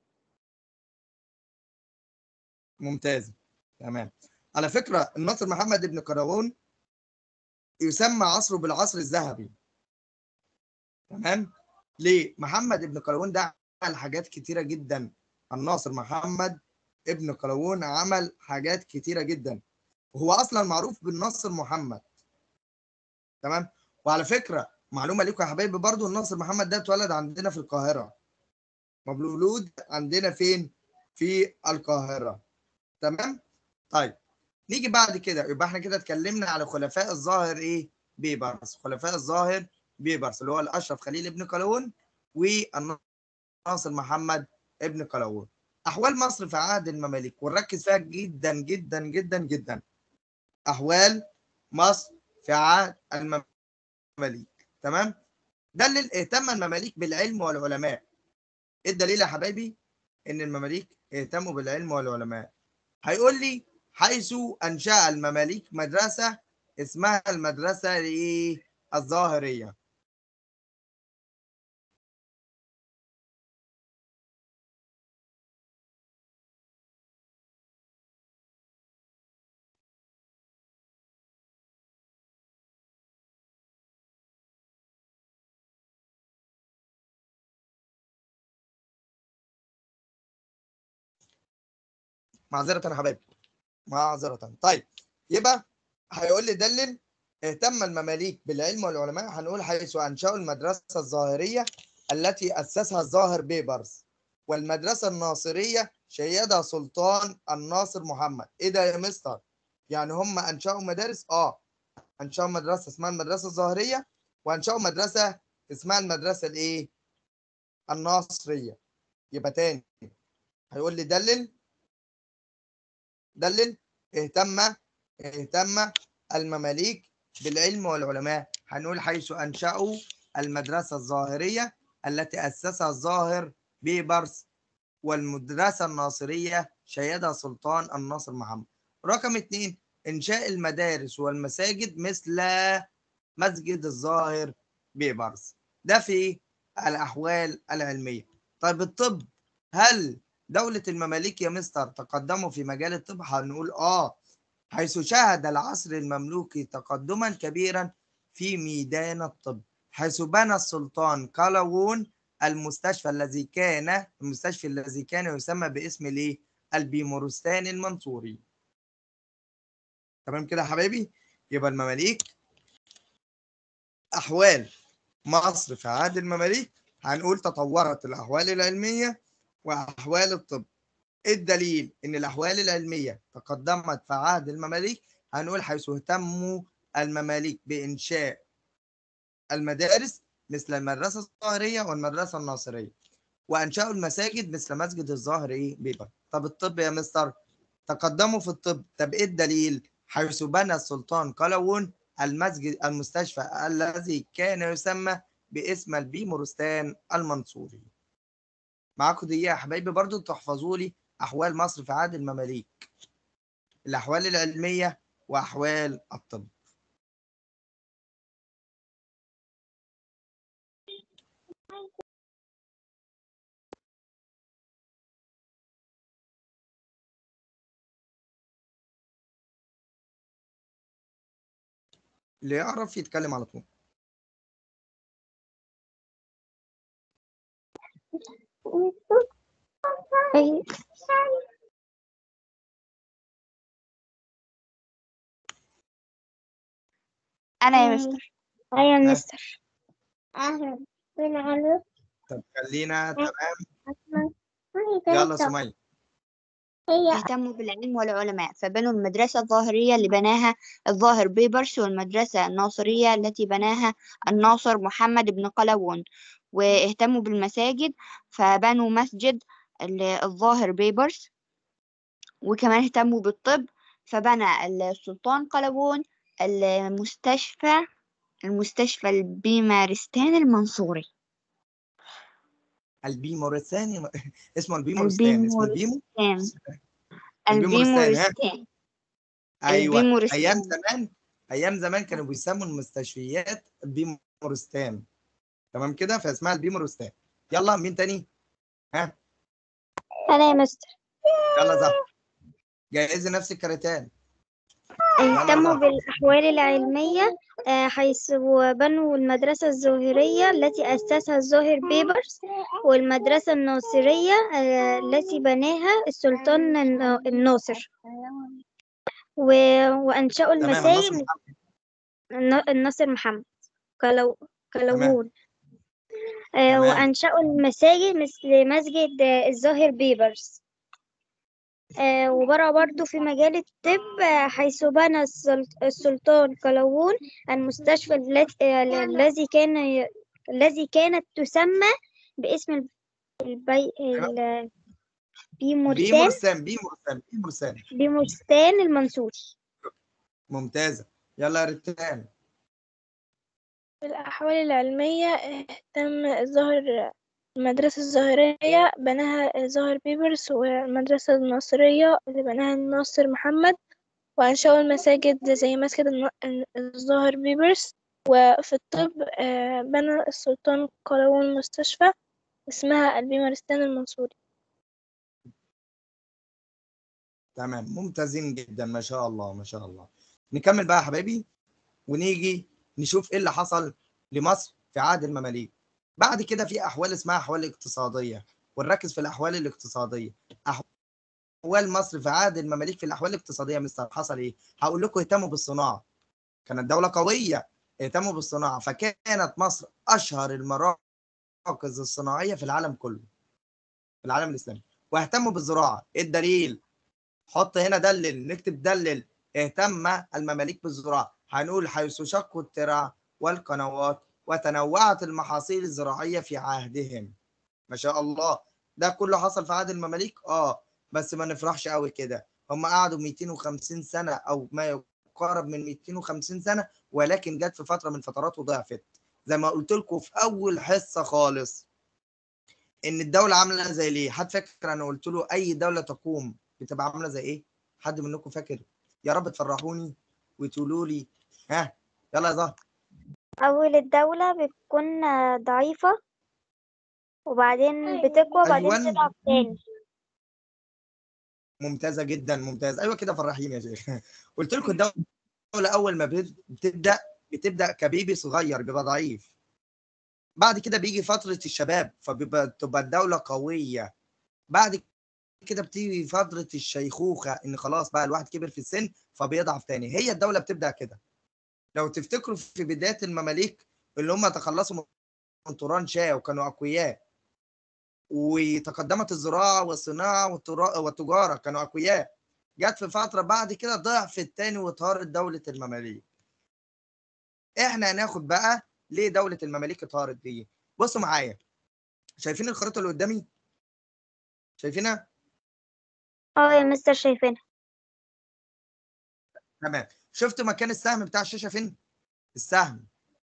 ممتاز تمام على فكرة الناصر محمد ابن كلاوون يسمى عصره بالعصر الذهبي تمام ليه محمد ابن قلاوون ده عمل حاجات كتيرة جدا الناصر محمد ابن قلاوون عمل حاجات كتيرة جدا وهو اصلا معروف بالناصر محمد تمام وعلى فكرة معلومة ليكم يا حبايبي برضو الناصر محمد ده اتولد عندنا في القاهرة مولود عندنا فين في القاهرة تمام طيب نيجي بعد كده يبقى احنا كده اتكلمنا على خلفاء الظاهر ايه بيبرس خلفاء الظاهر بيبرس اللي هو الاشرف خليل ابن قلاوون والناصر محمد ابن قلاوون احوال مصر في عهد المماليك ونركز فيها جدا جدا جدا جدا احوال مصر في عهد المماليك تمام دلل اهتم المماليك بالعلم والعلماء ايه الدليل يا حبايبي ان المماليك اهتموا بالعلم والعلماء هيقول لي حيث انشا المماليك مدرسه اسمها المدرسه الايه الظاهريه معذره يا حبايبي معذره طيب يبقى هيقول لي دلل اهتم المماليك بالعلم والعلماء هنقول حيث انشأوا المدرسه الظاهريه التي اسسها الظاهر بيبرس والمدرسه الناصريه شيدها سلطان الناصر محمد ايه ده يا مستر يعني هم انشأوا مدارس اه انشأوا مدرسه اسمها المدرسه الظاهريه وانشأوا مدرسه اسمها المدرسه الايه الناصريه يبقى تاني هيقول لي دلل دلل اهتم اهتم المماليك بالعلم والعلماء هنقول حيث أنشأوا المدرسة الظاهرية التي أسسها الظاهر بيبرس والمدرسة الناصرية شيدها سلطان الناصر محمد رقم اثنين إنشاء المدارس والمساجد مثل مسجد الظاهر بيبرس ده في الأحوال العلمية طيب الطب هل دولة المماليك يا مستر تقدموا في مجال الطب هنقول آه حيث شهد العصر المملوكي تقدما كبيرا في ميدان الطب حيث بنى السلطان قلاوون المستشفى الذي كان المستشفى الذي كان يسمى باسم الايه البيمورستان المنصوري تمام كده يا حبايبي يبقى المماليك احوال مصر في عهد المماليك هنقول تطورت الاحوال العلميه واحوال الطب الدليل ان الاحوال العلميه تقدمت في عهد المماليك هنقول حيث اهتموا المماليك بانشاء المدارس مثل المدرسه الظاهريه والمدرسه الناصريه وانشاوا المساجد مثل مسجد الظاهر ايه بيبر طب الطب يا مستر تقدموا في الطب طب ايه الدليل حيث بنى السلطان قلاوون المسجد المستشفى الذي كان يسمى باسم البيمورستان المنصوري معاكم دي يا حبايبي برضو تحفظوا لي احوال مصر في عهد المماليك الاحوال العلميه واحوال الطب اللي يعرف يتكلم على طول أي- أنا يا مستر أيوة يا ها. مستر أهلا فين علو طب خلينا تمام يلا يلا سمية هي اهتموا بالعلم والعلماء فبنوا المدرسة الظاهرية اللي بناها الظاهر بيبرس والمدرسة الناصرية التي بناها الناصر محمد بن قلاوون واهتموا بالمساجد فبنوا مسجد ال- الظاهر بيبرس وكمان اهتموا بالطب فبنى السلطان قلاوون المستشفى المستشفى البيمارستان المنصوري البيمورستان اسمه البيمورستان اسمه البيمو البيمورستان البيمورستان ها البيمورستان ايوه البيمورستان. ايام زمان ايام زمان كانوا بيسموا المستشفيات البيمورستان تمام كده فاسمها البيمورستان يلا مين تاني ها أنا يا مستر يلا زهر جهزي نفسك كريتان يلا اهتموا زهر. بالأحوال العلمية آه، حيث بنوا المدرسة الظاهرية التي أسسها الظاهر بيبرس والمدرسة الناصرية آه، التي بناها السلطان النا- الناصر و- وأنشأوا تمام الناصر المساجد محمد. النا- الناصر محمد كلو كلوون آه، تمام. وأنشأوا المساجد مثل مسجد آه، الظاهر بيبرس آه، وبرع برضو في مجال الطب آه، حيث بنى السل- السلطان قلاوون المستشفى التي- آه، الذي كان ي- الذي كانت تسمى باسم الب- البي... ال- بيمورستان بيمورستان بيمورستان بيمورستان بيمورستان المنصوري ممتازة يلا يا ريتان في الأحوال العلمية اهتم الظاهر المدرسة الظاهرية بناها الظاهر بيبرس والمدرسة الناصرية اللي بناها الناصر محمد وأنشأوا المساجد زي مسجد الن- الظاهر بيبرس وفي الطب آه، بنى السلطان قلاوون مستشفى اسمها البيمارستان المنصوري تمام ممتازين جدا ما شاء الله ما شاء الله نكمل بقى يا حبايبي ونيجي نشوف ايه اللي حصل لمصر في عهد المماليك بعد كده في احوال اسمها احوال اقتصاديه ونركز في الاحوال الاقتصاديه احوال مصر في عهد المماليك في الاحوال الاقتصاديه مستر حصل ايه هقول لكم اهتموا بالصناعه كانت دوله قويه اهتموا بالصناعه فكانت مصر اشهر المراكز الصناعيه في العالم كله في العالم الاسلامي واهتموا بالزراعه ايه الدليل حط هنا دلل نكتب دلل اهتم المماليك بالزراعة هنقول حيث شقوا الترع والقنوات وتنوعت المحاصيل الزراعية في عهدهم ما شاء الله ده كله حصل في عهد المماليك اه بس ما نفرحش قوي كده هم قعدوا 250 سنه او ما يقارب من 250 سنه ولكن جت في فتره من فترات وضعفت زي ما قلت لكم في اول حصه خالص ان الدوله عامله زي ليه حد فاكر انا قلت له اي دوله تقوم بتبقى عامله زي ايه حد منكم فاكر يا رب تفرحوني وتقولوا لي ها يلا يا زهر أول الدولة بتكون آه، ضعيفة وبعدين بتقوى وبعدين أيوان. تضعف تاني ممتازه جدا ممتاز ايوه كده فرحيني يا شيخ قلت لكم الدوله اول ما بت- بتبدا بتبدا كبيبي صغير بيبقى ضعيف بعد كده بيجي فتره الشباب فبيبقى تبقى الدوله قويه بعد كده بتيجي فتره الشيخوخه ان خلاص بقى الواحد كبر في السن فبيضعف تاني هي الدوله بتبدا كده لو تفتكروا في بدايه المماليك اللي هم تخلصوا من توران شاه وكانوا اقوياء وتقدمت الزراعه والصناعه والترا- والتجاره كانوا اقوياء جت في فتره بعد كده ضعف التاني وطارت دوله المماليك احنا هناخد بقى ليه دوله المماليك اتطارت دي بصوا معايا شايفين الخريطه اللي قدامي شايفينها اه يا مستر شايفينها تمام شفت مكان السهم بتاع الشاشه فين السهم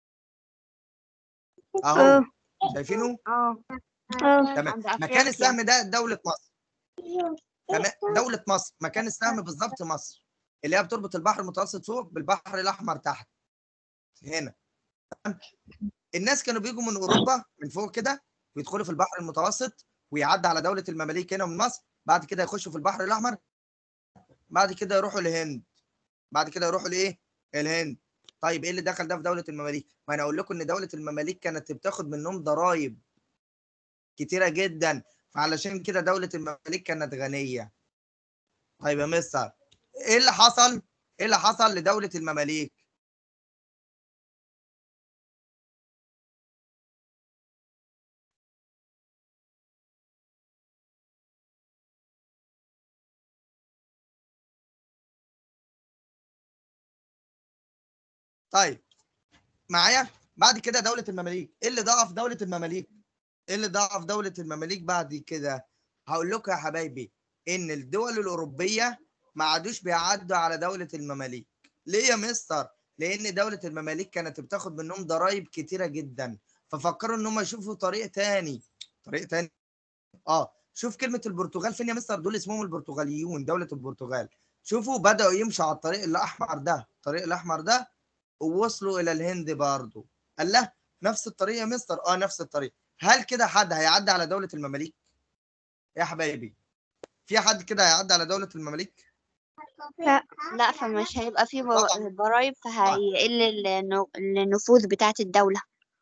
اهو اه شايفينه اه اه تمام عند مكان أفريقيا. السهم ده دولة مصر تمام دولة مصر مكان السهم بالظبط مصر اللي هي بتربط البحر المتوسط فوق بالبحر الأحمر تحت هنا تمام؟ الناس كانوا بيجوا من أوروبا من فوق كده ويدخلوا في البحر المتوسط ويعدي على دولة المماليك هنا من مصر بعد كده يخشوا في البحر الأحمر بعد كده يروحوا الهند بعد كده يروحوا لإيه؟ الهند طيب ايه اللي دخل ده في دولة المماليك؟ ما انا اقول لكم ان دولة المماليك كانت بتاخد منهم ضرائب كتيرة جدا فعلشان كده دولة المماليك كانت غنية طيب يا مستر ايه اللي حصل ايه اللي حصل لدولة المماليك طيب معايا بعد كده دولة المماليك ايه اللي ضعف دولة المماليك ايه اللي ضعف دولة المماليك بعد كده هقول لكم يا حبايبي ان الدول الاوروبيه ما عادوش بيعدوا على دوله المماليك ليه يا مستر لان دوله المماليك كانت بتاخد منهم ضرائب كتيره جدا ففكروا ان هم يشوفوا طريق تاني طريق تاني اه شوف كلمه البرتغال فين يا مستر دول اسمهم البرتغاليون دوله البرتغال شوفوا بداوا يمشوا على الطريق الاحمر ده الطريق الاحمر ده ووصلوا الى الهند برضه قال له نفس الطريق يا مستر اه نفس الطريق هل كده حد هيعدي على دوله المماليك يا حبايبي في حد كده هيعدي على دوله المماليك لا فمش هيبقى فيه طبعاً. ب- ضرايب فهيقل النو- النفوذ بتاعة الدولة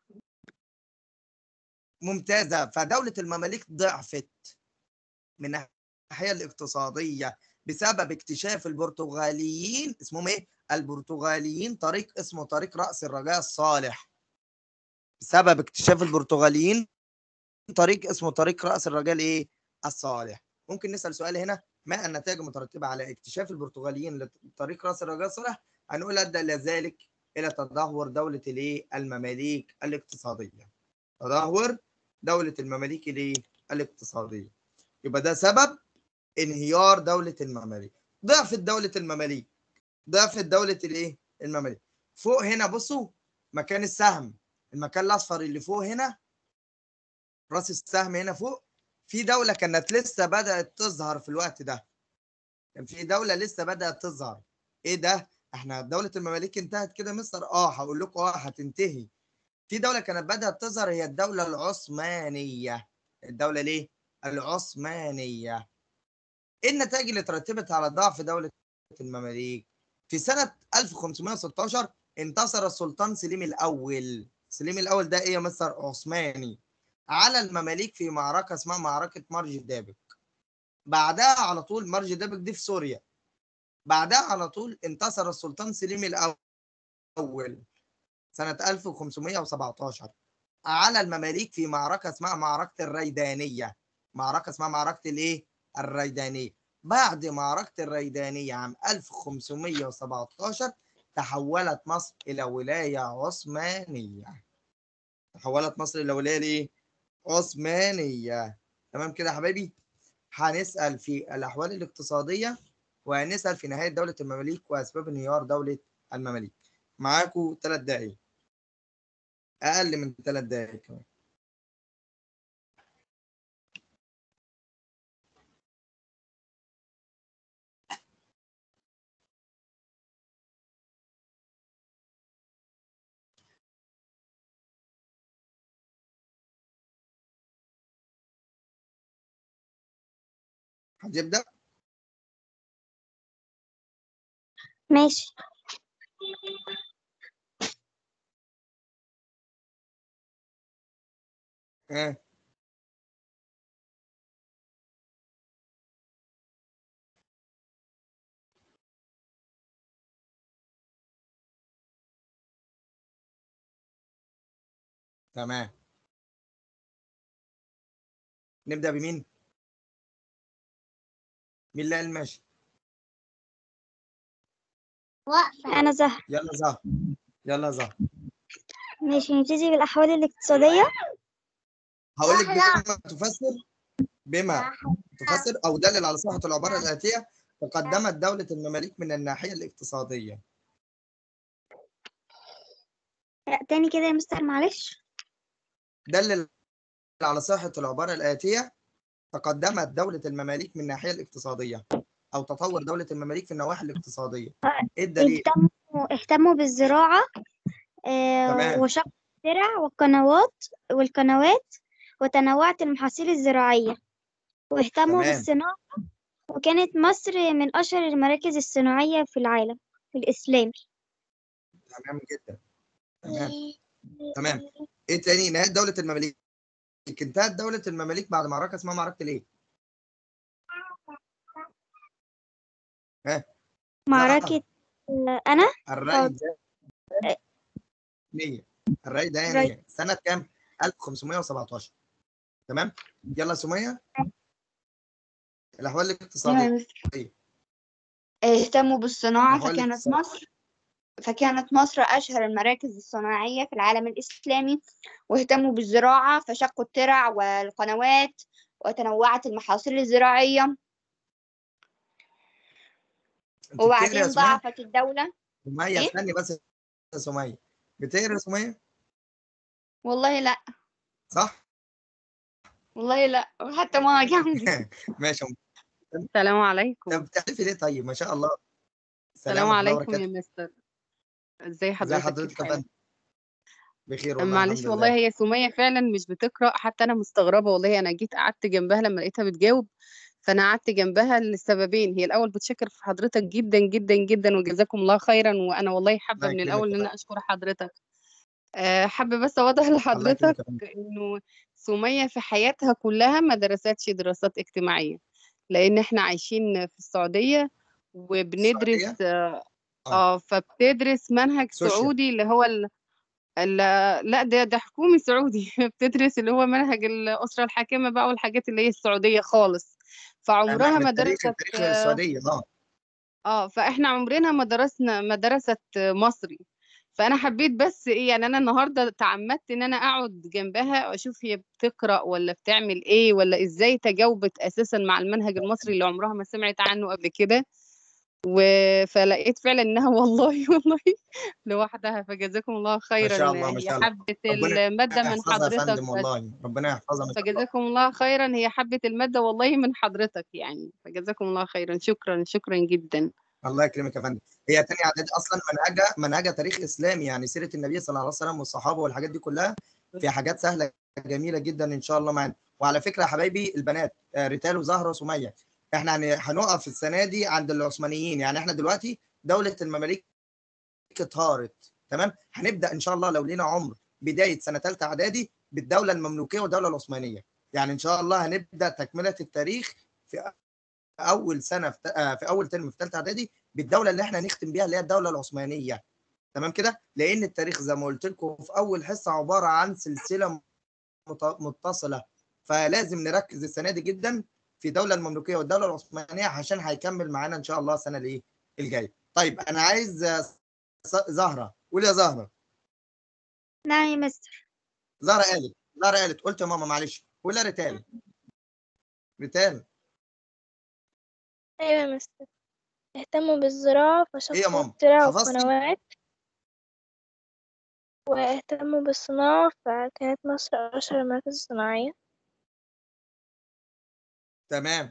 ممتازه فدوله المماليك ضعفت من الناحيه الاقتصاديه بسبب اكتشاف البرتغاليين اسمهم ايه البرتغاليين طريق اسمه طريق راس الرجاء الصالح بسبب اكتشاف البرتغاليين طريق اسمه طريق راس الرجاء ايه الصالح ممكن نسال سؤال هنا ما النتائج المترتبه على اكتشاف البرتغاليين لطريق راس الرجاء الصالح هنقول ادى الى ذلك الى تدهور دوله الايه المماليك الاقتصاديه تدهور دوله المماليك الايه الاقتصاديه يبقى ده سبب انهيار دوله المماليك ضعفت دوله المماليك ضعفت دوله الايه المماليك فوق هنا بصوا مكان السهم المكان الاصفر اللي فوق هنا راس السهم هنا فوق في دوله كانت لسه بدات تظهر في الوقت ده كان في دوله لسه بدات تظهر ايه ده احنا دوله المماليك انتهت كده مصر اه هقول لكم اه هتنتهي في دوله كانت بدات تظهر هي الدوله العثمانيه الدوله ليه العثمانيه ايه النتائج اللي ترتبت على ضعف دوله المماليك في سنه 1516 انتصر السلطان سليم الاول سليم الاول ده ايه يا مستر عثماني على المماليك في معركه اسمها معركه مرج دابك بعدها على طول مرج دابك دي في سوريا بعدها على طول انتصر السلطان سليم الاول سنه 1517 على المماليك في معركه اسمها معركه الريدانيه معركه اسمها معركه الايه الريدانيه بعد معركه الريدانيه عام 1517 تحولت مصر الى ولايه عثمانيه تحولت مصر الى ولايه ايه عثمانيه تمام كده يا حبايبي هنسال في الاحوال الاقتصاديه وهنسال في نهايه دوله المماليك واسباب انهيار دوله المماليك معاكم ثلاث دقائق اقل من ثلاث دقائق كمان هتبدا ماشي ها تمام نبدا بمين مين اللي قال ماشي أنا زهر يلا زهر يلا زهر ماشي نبتدي بالأحوال الاقتصادية هقول لك بما تفسر بما تفسر او دلل على صحه العباره الاتيه تقدمت دوله المماليك من الناحيه الاقتصاديه تاني كده يا مستر معلش دلل على صحه العباره الاتيه تقدمت دوله المماليك من الناحيه الاقتصاديه او تطور دوله المماليك في النواحي الاقتصاديه ايه الدليل اهتموا اهتموا بالزراعة آه، تمام. وشق الزرع والقنوات والقنوات وتنوعت المحاصيل الزراعية واهتموا تمام. بالصناعة وكانت مصر من أشهر المراكز الصناعية في العالم الإسلامي تمام جدا تمام تمام ايه تاني نهايه دوله المماليك انتهت دوله المماليك بعد معركه اسمها معركه الايه معركة آه، أنا الرأي ده نية الرأي ده الرأي. نية سنة كام؟ 1517 تمام؟ يلا سمية الأحوال الاقتصادية اهتموا بالصناعة الأحوال فكانت الاقتصادية. مصر فكانت مصر أشهر المراكز الصناعية في العالم الإسلامي واهتموا بالزراعة فشقوا الترع والقنوات وتنوعت المحاصيل الزراعية أنت بتقري يا وبعدين سمية؟ ضعفت الدولة سمية إيه؟ استني بس يا سمية بتقري يا سمية؟ والله لا صح؟ والله لا حتى ما جنبي ماشي السلام عليكم طب بتحلفي ليه طيب؟ ما شاء الله السلام ورحمة الله عليكم يا وبركاته. مستر ازي ازي حضرتك حضرتك كيف يا حالك؟ فندم؟ بخير والله معلش الحمد والله لله هي سمية فعلا مش بتقرأ حتى أنا مستغربة والله أنا جيت قعدت جنبها لما لقيتها بتجاوب فأنا قعدت جنبها لسببين هي الأول بتشكر في حضرتك جدا جدا جدا وجزاكم الله خيرا وأنا والله حابة الله من يكرمك الأول يا إن فندم. أنا أشكر حضرتك آه، حابة بس أوضح الله لحضرتك يكرمك يا فندم. إنه سمية في حياتها كلها ما درستش دراسات اجتماعية لأن إحنا عايشين في السعودية وبندرس السعودية؟ آه، آه. اه فبتدرس منهج سوشيال. سعودي اللي هو ال... ال... لا ده ده حكومي سعودي بتدرس اللي هو منهج الأسرة الحاكمة بقى والحاجات اللي هي السعودية خالص فعمرها تمام ما التاريخ درست التاريخ السعودية اه اه فاحنا عمرنا ما درسنا ما درست مصري فانا حبيت بس ايه يعني انا النهارده تعمدت ان انا اقعد جنبها واشوف هي بتقرا ولا بتعمل ايه ولا ازاي تجاوبت اساسا مع المنهج المصري اللي عمرها ما سمعت عنه قبل كده و... فلقيت فعلا انها والله والله لوحدها فجزاكم الله ما خيرا شاء الله ما هي شاء الله حبت ربنا الماده من يحفظها يا حضرتك فندم بس والله ربنا يحفظها ما شاء الله فجزاكم الله خيرا هي حبت الماده والله من حضرتك يعني فجزاكم الله خيرا شكرا شكرا جدا الله يكرمك يا فندم هي تاني اعدادي اصلا منهجها منهجها تاريخ اسلامي يعني سيره النبي صلى الله عليه وسلم والصحابه والحاجات دي كلها في حاجات سهله جميله جدا ان شاء الله معانا وعلى فكره يا حبايبي البنات آه، ريتال وزهره وسميه احنا هن- هنقف السنه دي عند العثمانيين يعني احنا دلوقتي دوله المماليك اتهارت تمام هنبدا ان شاء الله لو لينا عمر بدايه سنه ثالثه اعدادي بالدوله المملوكيه والدوله العثمانيه يعني ان شاء الله هنبدا تكمله التاريخ في اول سنه في, آه، في اول ترم في ثالثه اعدادي بالدوله اللي احنا هنختم بيها اللي هي الدوله العثمانيه تمام كده لان التاريخ زي ما قلت لكم في اول حصه عباره عن سلسله مت- متصله فلازم نركز السنه دي جدا في الدوله المملوكيه والدوله العثمانيه عشان هيكمل معانا ان شاء الله السنه الايه الجايه طيب انا عايز آه، س- زهره قول يا زهره نعم يا مستر زهره قالت زهره قالت قلت يا ماما معلش قول يا ريتال ريتال أيوة يا مستر اهتموا بالزراعة ايه يا فشقوا ماما الترع حفظتي والقنوات واهتموا بالصناعة فكانت مصر أشهر المراكز الصناعية تمام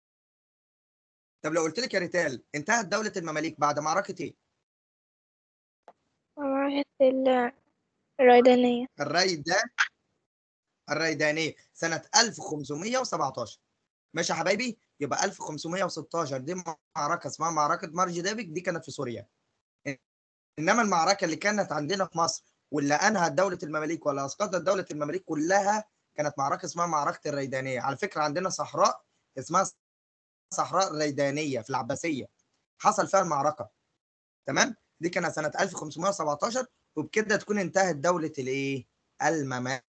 طب لو قلت لك يا ريتال انتهت دولة المماليك بعد معركة ايه ومعركة ال- الريدانية الريدان الريدانية سنة 1517 ماشي يا حبايبي يبقى 1516 دي معركة اسمها معركة مارج دافيك دي كانت في سوريا انما المعركة اللي كانت عندنا في مصر واللي انهت دولة المماليك ولا اسقطت دولة المماليك كلها كانت معركة اسمها معركة الريدانية على فكرة عندنا صحراء اسمها صحراء الريدانية في العباسية حصل فيها المعركة تمام دي كانت سنة 1517 وبكده تكون انتهت دولة الايه المماليك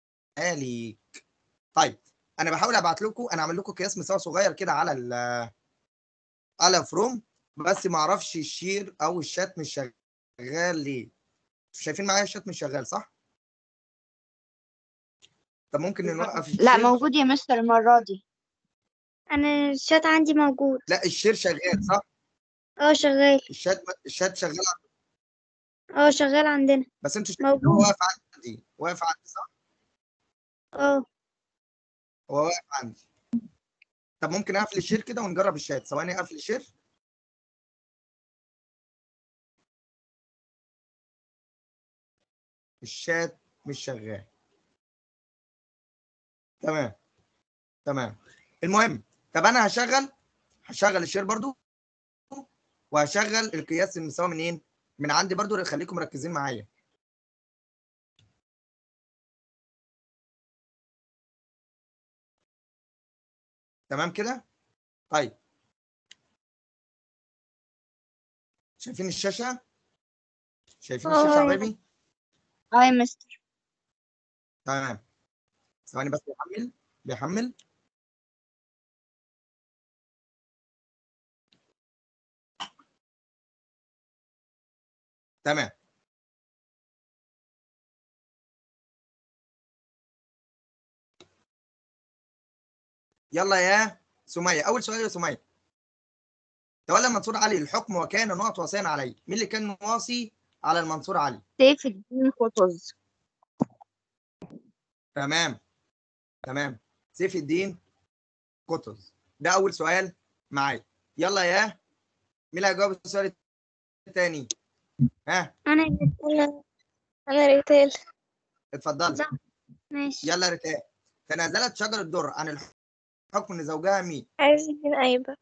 طيب انا بحاول ابعت لكم انا اعمل لكم قياس مساوي صغير كده على ال على فروم بس ما اعرفش الشير او الشات مش شغال ليه شايفين معايا الشات مش شغال صح طب ممكن نوقف لا الشير؟ موجود يا مستر المرة دي انا الشات عندي موجود لا الشير شغال صح اه شغال الشات الشات شغال اه شغال عندنا بس انتوا شايفين موجود. هو واقف عندي واقف عندي صح اه هو واقف عندي طب ممكن اقفل الشير كده ونجرب الشات ثواني اقفل الشير الشات مش شغال تمام تمام المهم طب انا هشغل هشغل الشير برضو وهشغل القياس المساوي منين من عندي برضو خليكم مركزين معايا تمام كده طيب شايفين الشاشة شايفين آه، الشاشة يا يا حبايبي اه يا مستر تمام ثواني بس بيحمل بيحمل تمام يلا يا سمية أول سؤال يا سمية تولى منصور علي الحكم وكان نقط وصيا عليه مين اللي كان واصي على المنصور علي سيف الدين قطز تمام تمام سيف الدين قطز ده أول سؤال معايا يلا يا مين اللي هيجاوب السؤال الثاني ها انا أنا أنا ريتال اتفضل صح. ماشي يلا يا ريتان تنازلت شجر الدر عن الحكم لزوجها مين عز الدين أيبك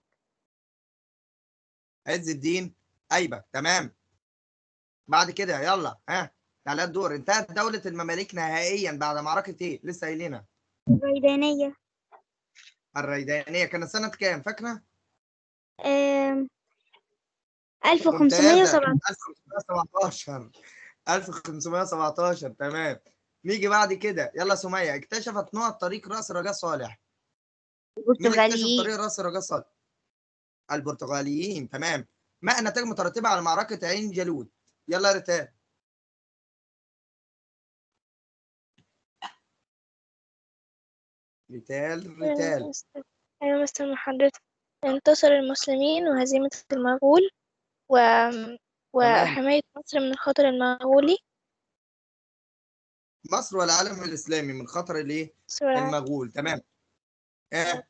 عز الدين ايبك تمام بعد كده يلا ها تعالى الدور انتهت دولة المماليك نهائيا بعد معركة ايه؟ لسه قايلينها الريدانية الريدانية كانت سنة كام؟ فاكرة؟ آم، ألف وخمسمية ممتازة. وسبعة 1517 1517 تمام نيجي بعد كده يلا سمية اكتشفت نقط طريق رأس الرجاء صالح مين اللي اكتشف البرتغاليين طريق رأس الرجاء صالح؟ البرتغاليين تمام ما النتائج المترتبة على معركة عين جالوت يلا يا ريتان ريتال ريتال أيوة مستر محدث انتصر المسلمين وهزيمة المغول و... وحماية مصر من الخطر المغولي مصر والعالم الاسلامي من خطر الايه سورة المغول تمام آه.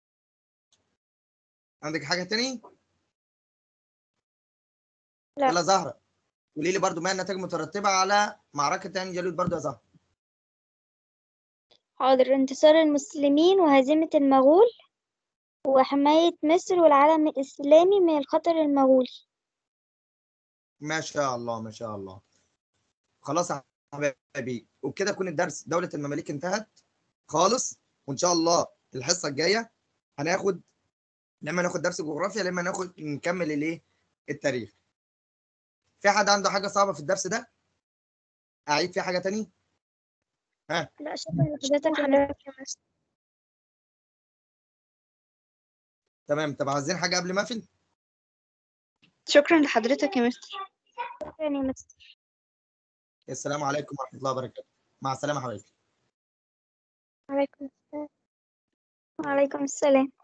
عندك حاجه تاني لا. يلا زهره قولي لي برضو ما النتائج المترتبه على معركه عين جالوت برضو يا زهره حاضر انتصار المسلمين وهزيمة المغول وحماية مصر والعالم الإسلامي من الخطر المغولي ما شاء الله ما شاء الله خلاص يا حبايبي وبكده يكون الدرس دوله المماليك انتهت خالص وان شاء الله الحصه الجايه هناخد لما ناخد درس جغرافيا لما ناخد نكمل الايه التاريخ في حد عنده حاجه صعبه في الدرس ده اعيد فيه حاجه تاني لا شكرا لحضرتك يا حضرتك يا مستر تمام طب عايزين حاجه قبل ما اقفل شكرا لحضرتك يا مستر شكرا يا مستر السلام عليكم ورحمه الله وبركاته مع السلامه حبايبي عليكم السلام وعليكم السلام